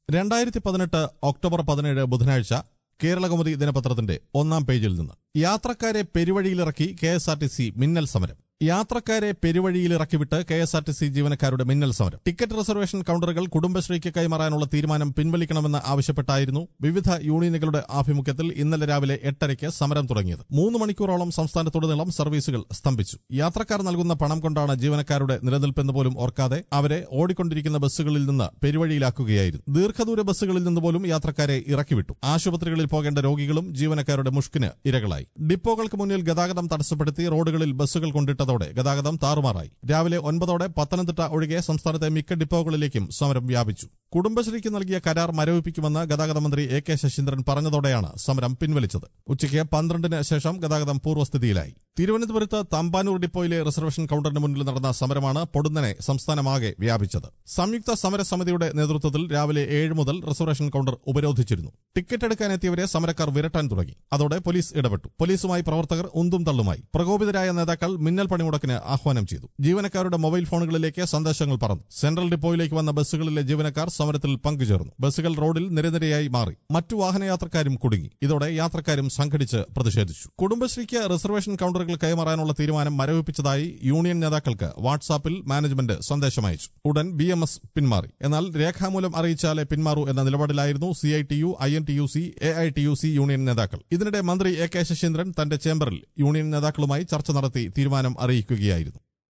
രണ്ടായിരത്തി പതിനെട്ട് ഒക്ടോബർ പതിനേഴ് ബുധനാഴ്ച കേരളകൗമുദി ദിനപത്രത്തിന്റെ ഒന്നാം പേജിൽ നിന്ന് യാത്രക്കാരെ പെരുവഴിയിലിറക്കി K S R T C മിന്നൽ സമരം യാത്രക്കാരെ പെരുവഴിയിലിറക്കിവിട്ട് K S R T C ജീവനക്കാരുടെ മിന്നൽ സമരം ടിക്കറ്റ് റിസർവേഷൻ കൌണ്ടറുകൾ കുടുംബശ്രീക്ക് കൈമാറാനുള്ള തീരുമാനം പിൻവലിക്കണമെന്ന് ആവശ്യപ്പെട്ടായിരുന്നു വിവിധ യൂണിയനുകളുടെ ആഭിമുഖ്യത്തിൽ ഇന്നലെ രാവിലെ എട്ടരയ്ക്ക് സമരം തുടങ്ങിയത് മൂന്ന് മണിക്കൂറോളം സംസ്ഥാനത്തുടനീളം സർവീസുകൾ സ്തംഭിച്ചു യാത്രക്കാർ നൽകുന്ന പണം കൊണ്ടാണ് ജീവനക്കാരുടെ നിലനിൽപ്പെന്ന് പോലും ഓർക്കാതെ അവരെ ഓടിക്കൊണ്ടിരിക്കുന്ന ബസ്സുകളിൽ നിന്ന് പെരുവഴിയിലാക്കുകയായിരുന്നു ദീർഘദൂര ബസ്സുകളിൽ നിന്ന് പോലും യാത്രക്കാരെ ഇറക്കിവിട്ടു ആശുപത്രികളിൽ പോകേണ്ട രോഗികളും ജീവനക്കാരുടെ മുഷ്കിന് ഇരകളായി ഡിപ്പോകൾക്ക് മുന്നിൽ ഗതാഗതം തടസ്സപ്പെടുത്തി റോഡുകളിൽ ബസ്സുകൾ കൊണ്ടിട്ടതോടെ ഗതാഗതം താറുമാറായി രാവിലെ ഒൻപതോടെ പത്തനംതിട്ട ഒഴികെ സംസ്ഥാനത്തെ മിക്ക ഡിപ്പോകളിലേക്കും സമരം വ്യാപിച്ചു കുടുംബശ്രീക്ക് നൽകിയ കരാർ മരവിപ്പിക്കുമെന്ന് ഗതാഗത മന്ത്രി എ കെ ശശീന്ദ്രൻ പറഞ്ഞതോടെയാണ് സമരം പിൻവലിച്ചത് ഉച്ചയ്ക്ക് പന്ത്രണ്ടിന് ശേഷം ഗതാഗതം പൂർവ്വസ്ഥിതിയിലായി തിരുവനന്തപുരത്ത് തമ്പാനൂർ ഡിപ്പോയിലെ റിസർവേഷൻ കൌണ്ടറിന് മുന്നിൽ നടന്ന സമരമാണ് പൊടുന്നനെ സംസ്ഥാനമാകെ വ്യാപിച്ചത് സംയുക്ത സമരസമിതിയുടെ നേതൃത്വത്തിൽ രാവിലെ ഏഴ് മുതൽ റിസർവേഷൻ കൌണ്ടർ ഉപരോധിച്ചിരുന്നു ടിക്കറ്റ് എടുക്കാനെത്തിയവരെ സമരക്കാർ വിരട്ടാൻ തുടങ്ങി അതോടെ പോലീസ് ഇടപെട്ടു പോലീസുമായി പ്രവർത്തകർ ഉന്തും തള്ളുമായി പ്രകോപിതരായ നേതാക്കൾ മിന്നൽ പണിമുടക്കിന് ആഹ്വാനം ചെയ്തു ജീവനക്കാരുടെ മൊബൈൽ ഫോണുകളിലേക്ക് സന്ദേശങ്ങൾ പറന്നു സെൻട്രൽ ഡിപ്പോയിലേക്ക് വന്ന ബസ്സുകളിലെ ജീവനക്കാർ സമരത്തിൽ പങ്കുചേർന്നു ബസ്സുകൾ റോഡിൽ നിരനിരയായി മാറി മറ്റു വാഹനയാത്രക്കാരും കുടുങ്ങി ഇതോടെ യാത്രക്കാരും സംഘടിച്ച് പ്രതിഷേധിച്ചു കുടുംബശ്രീക്ക് റിസർവേഷൻ കൌണ്ടറുകൾ കൈമാറാനുള്ള തീരുമാനം മരവിപ്പിച്ചതായി യൂണിയൻ നേതാക്കൾക്ക് വാട്സാപ്പിൽ മാനേജ്മെന്റ് സന്ദേശമയച്ചു ഉടൻ ബി എം എസ് പിന്മാറി എന്നാൽ രേഖാമൂലം അറിയിച്ചാലേ പിന്മാറൂ എന്ന നിലപാടിലായിരുന്നു C I T U I N T U C A I T U C union നേതാക്കൾ ഇതിനിടെ മന്ത്രി എ കെ ശശീന്ദ്രൻ തന്റെ ചേംബറിൽ യൂണിയൻ നേതാക്കളുമായി ചർച്ച നടത്തി തീരുമാനം അറിയിക്കുകയായിരുന്നു